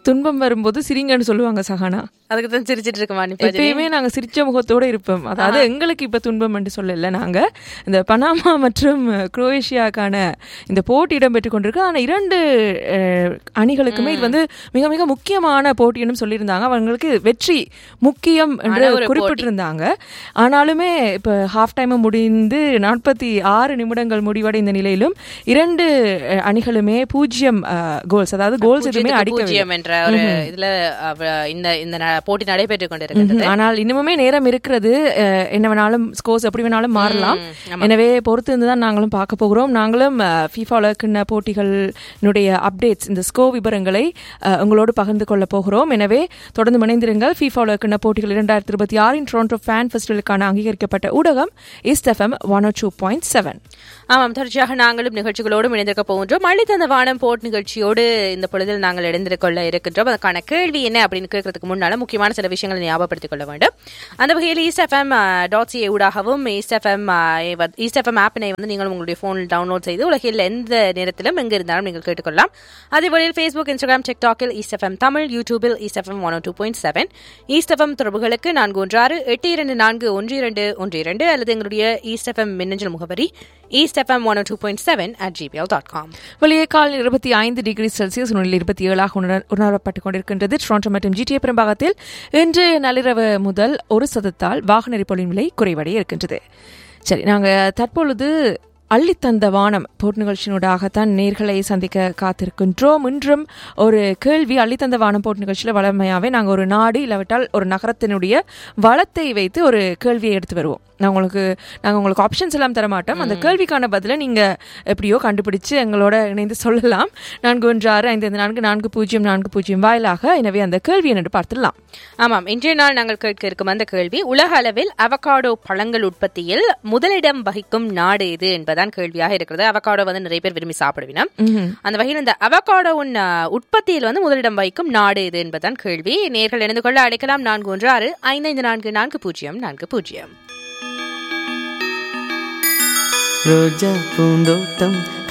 துன்பம் வரும்போது சிரிங்கன்னு சொல்லுவாங்க சஹானா அதுக்கு தான் சிரிச்சிட்டு இருக்குமா நீ பாஜி? எப்பயுமே நாங்க சிரிச்ச முகத்தோட இருப்போம் அதாவது எங்களுக்கு இப்ப துன்பம் என்று சொல்லல நாங்க இந்த பனாமா மற்றும் குரோவேஷியாக்கான இந்த போட்டி இடம்பெற்று கொண்டிருக்கு ஆனா இரண்டு அஹ், அணிகளுக்குமே இது வந்து மிக மிக முக்கியமான போட்டின்னு சொல்லியிருந்தாங்க அவங்களுக்கு வெற்றி முக்கியம் என்று ஆன ஒரு குறிப்பிட்டிருந்தாங்க ஆனாலுமே இப்ப ஹாஃப் டைம் முடிந்து நாற்பத்தி ஆறு நிமிடங்கள் முடிவடைந்த நிலையிலும் இரண்டு அஹ், அணிகளுமே பூஜ்ஜியம் கோல்ஸ் அதாவது கோல்ஸ் எதுவுமே பூஜ்ஜியத்துக்கு அடிக்கவில்லை பூஜ்ஜியம் என்ற ஒரு இதுல அவ- இந்த இந்த ந- போட்டி நடைபெற்றுக் கொண்டிருக்கிறது ம்ஹும். ஆனால் இன்னமுமே நேரம் இருக்கிறது அஹ், என்ன வேணாலும் ஸ்கோர்ஸ் எப்படி வேணாலும் மாறலாம் எனவே பொறுத்து இருந்து தான் நாங்களும் பார்க்க போகிறோம் நாங்களும் ஃபீஃபாவில் கிண்ண போட்டிகளினுடைய அப்டேட்ஸ் இந்த ஸ்கோ விவரங்களை அஹ், உங்களோடு பகிர்ந்து கொள்ள போகிறோம் எனவே தொடர்ந்து இணைந்திருங்கள் ஃபீஃபாவில் கிண்ண போட்டிகள் இரண்டாயிரத்தி இருபத்தி ஆறின் டொரண்டோ ஃபேன் ஃபெஸ்டிவலுக்கான அங்கீகரிக்கப்பட்ட ஊடகம் east FM one O two point seven ஆமாம் தொடர்ச்சியாக நாங்களும் நிகழ்ச்சிகளோடும் இணைந்திருக்க போகின்றோம் அள்ளித்தந்த வானம் போட் நிகழ்ச்சியோடு இந்த பொழுதில் நாங்கள் இணைந்திருக்க கொள்ள இருக்கின்றோம் அதுக்கான கேள்வி என்ன அப்படின்னு கேட்கறதுக்கு முன்னால முக்கியமான சில விஷயங்களை ஞாபகப்படுத்திக் கொள்ள வேண்டும் அந்த வகையில் ஈஸ்ட் எஃப்எம் டாட் சிஏ ஊடாகவும் ஈஸ்ட் எஃப்எம் ஈஸ்ட் எஃப்எம் ஆப்பினை வந்து நீங்கள் உங்களுடைய போனில் டவுன்லோட் செய்து உலகில் எந்த நேரத்திலும் எங்க இருந்தாலும் நீங்கள் கேட்டுக்கொள்ளலாம் அதேபோல ஃபேஸ்புக் இன்ஸ்டாகிராம் டிக்டாக்கில் ஈஸ்ட் எஃப்எம் தமிழ் யூடியூபில் east FM one two point seven east FM தொடர்புகளுக்கு நான்கு ஒன்று ஆறு எட்டு இரண்டு நான்கு ஒன்று இரண்டு ஒன்று இரண்டு அல்லது எங்களுடைய ஈஸ்ட் எஃப்எம் மின்னஞ்சல் முகவரி east FM one two point seven at GPL dot com வெளியே கால் இருபத்தி ஐந்து டிகிரி செல்சியஸ் உணரில் இருபத்தி ஏழாக உணர- உணரப்பட்டுக் கொண்டிருக்கின்றது டொரண்டோ மற்றும் ஜிடிஏ பெரும்பாகத்தில் இன்று நள்ளிரவு முதல் ஒரு சதத்தால் வாகன எரிபொருளின் விலை குறைவடைய இருக்கின்றது சரி நாங்க தற்பொழுது அள்ளித்தந்த வானம் போட் நிகழ்ச்சியினூடாகத்தான் நேர்களை சந்திக்க காத்திருக்கின்றோம் இன்றும் ஒரு கேள்வி அள்ளித்தந்த வானம் போட் நிகழ்ச்சியில் வளமையாவே நாங்கள் ஒரு நாடு இல்லாவிட்டால் ஒரு நகரத்தினுடைய வளத்தை வைத்து ஒரு கேள்வியை எடுத்து வருவோம் நான் உங்களுக்கு நாங்கள் உங்களுக்கு ஆப்ஷன்ஸ் எல்லாம் தர மாட்டோம் அந்த கேள்விக்கான பதிலை நீங்கள் எப்படியோ கண்டுபிடிச்சு எங்களோட இணைந்து சொல்லலாம் நான்கு ஒன்று ஆறு ஐந்து ஐந்து நான்கு நான்கு பூஜ்ஜியம் நான்கு பூஜ்ஜியம் வாயிலாக எனவே அந்த கேள்வி என்னென்று பார்த்துடலாம் ஆமாம் இன்றைய நாள் நாங்கள் கேட்க இருக்கும் அந்த கேள்வி உலக அளவில் அவகாடோ பழங்கள் உற்பத்தியில் முதலிடம் வகிக்கும் நாடு எது என்பதான் கேள்வியாக இருக்கிறது அவகாடோ வந்து நிறைய பேர் விரும்பி சாப்பிடுவினா அந்த வகையில் இந்த அவகாடோவின் அஹ், உற்பத்தியில் வந்து முதலிடம் வகிக்கும் நாடு எது என்பதுதான் கேள்வி நேர்கள் இணைந்து கொள்ள அழைக்கலாம் நான்கு ஒன்று ஆறு ஐந்து ஐந்து நான்கு நான்கு பூஜ்ஜியம் நான்கு பூஜ்ஜியம் ரோஜா பூந்தோட்டம்